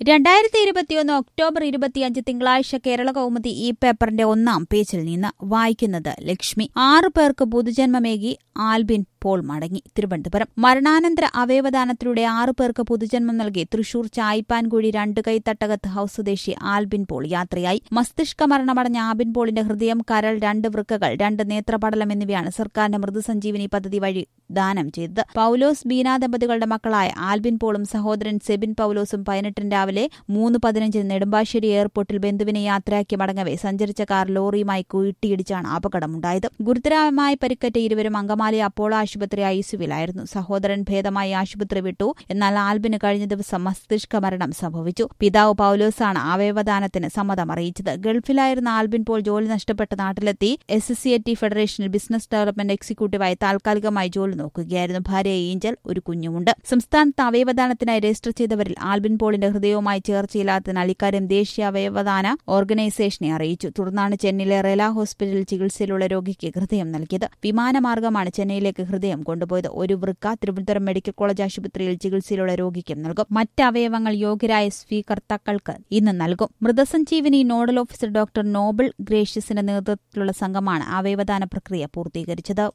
രണ്ടായിരത്തി ഇരുപത്തിയൊന്ന് ഒക്ടോബർ ഇരുപത്തിയഞ്ച് തിങ്കളാഴ്ച കേരള കൗമുദി ഈ പേപ്പറിന്റെ ഒന്നാം പേജിൽ നിന്ന് വായിക്കുന്നത് ലക്ഷ്മി ആറു പേർക്ക് പുതുജന്മമേകി ആൽബിൻ പോൾ മടങ്ങി തിരുവനന്തപുരം മരണാനന്തര അവയവദാനത്തിലൂടെ ആറു പേർക്ക് പുതുജന്മം നൽകി തൃശൂർ ചായിപ്പാൻകുഴി രണ്ട് കൈ തട്ടകത്ത് ഹൌസ് സ്വദേശി ആൽബിൻ പോൾ യാത്രയായി മസ്തിഷ്ക മരണമടഞ്ഞ ആൽബിൻ പോളിന്റെ ഹൃദയം കരൾ രണ്ട് വൃക്കകൾ രണ്ട് നേത്രപടലം എന്നിവയാണ് സർക്കാരിന്റെ മൃദുസഞ്ജീവനി പദ്ധതി വഴി ദാനം ചെയ്തത് പൌലോസ് ബീന ദമ്പതികളുടെ മക്കളായ ആൽബിൻ പോളും സഹോദരൻ സെബിൻ പൌലോസും പതിനെട്ടിന് രാവിലെ മൂന്ന് പതിനഞ്ചിന് നെടുമ്പാശ്ശേരി എയർപോർട്ടിൽ ബന്ധുവിനെ യാത്രയാക്കി മടങ്ങവെ സഞ്ചരിച്ച കാർ ലോറിയുമായി കൂട്ടിയിടിച്ചാണ് അപകടമുണ്ടായത് ഗുരുതരമായി പരിക്കേറ്റ ഇരുവരും അങ്കമാലി അപ്പോളോ ആശുപത്രി ഐസിയുവിലായിരുന്നു സഹോദരൻ ഭേദമായി ആശുപത്രി വിട്ടു എന്നാൽ ആൽബിന് കഴിഞ്ഞ ദിവസം മസ്തിഷ്ക മരണം സംഭവിച്ചു പിതാവ് പൌലോസാണ് അവയവദാനത്തിന് സമ്മതം അറിയിച്ചത് ഗൾഫിലായിരുന്ന ആൽബിൻ പോൾ ജോലി നഷ്ടപ്പെട്ട് നാട്ടിലെത്തി S S C A T ഫെഡറേഷനിൽ ബിസിനസ് ഡെവലപ്മെന്റ് എക്സിക്യൂട്ടീവായി താൽക്കാലികമായി ജോലി നോക്കുകയായിരുന്നു ഭാര്യ ഏഞ്ചൽ ഒരു കുഞ്ഞുമുണ്ട് സംസ്ഥാനത്ത് അവയവദാനത്തിനായി രജിസ്റ്റർ ചെയ്തവരിൽ ആൽബിൻ പോളിന്റെ ഹൃദയവുമായി ചേർച്ചയില്ലാത്തതിനാൽ ഇക്കാര്യം ദേശീയ അവയവദാന ഓർഗനൈസേഷനെ അറിയിച്ചു തുടർന്നാണ് ചെന്നൈയിലെ റെല ഹോസ്പിറ്റലിൽ ചികിത്സയിലുള്ള രോഗിക്ക് ഹൃദയം നൽകിയത് വിമാനമാർഗമാണ് ചെന്നൈയിലേക്ക് ഹൃദയം കൊണ്ടുപോയത് ഒരു വൃക്ക തിരുവനന്തപുരം മെഡിക്കൽ കോളേജ് ആശുപത്രിയിൽ ചികിത്സയിലുള്ള രോഗിക്കും നൽകും മറ്റ് അവയവങ്ങൾ യോഗ്യരായ സ്വീകർത്താക്കൾക്ക് ഇന്ന് നൽകും Mrithasanjeevani nodal officer doctor Noble ഗ്രേഷ്യസിന്റെ നേതൃത്വത്തിലുള്ള സംഘമാണ് അവയവദാന പ്രക്രിയ പൂർത്തീകരിച്ചത്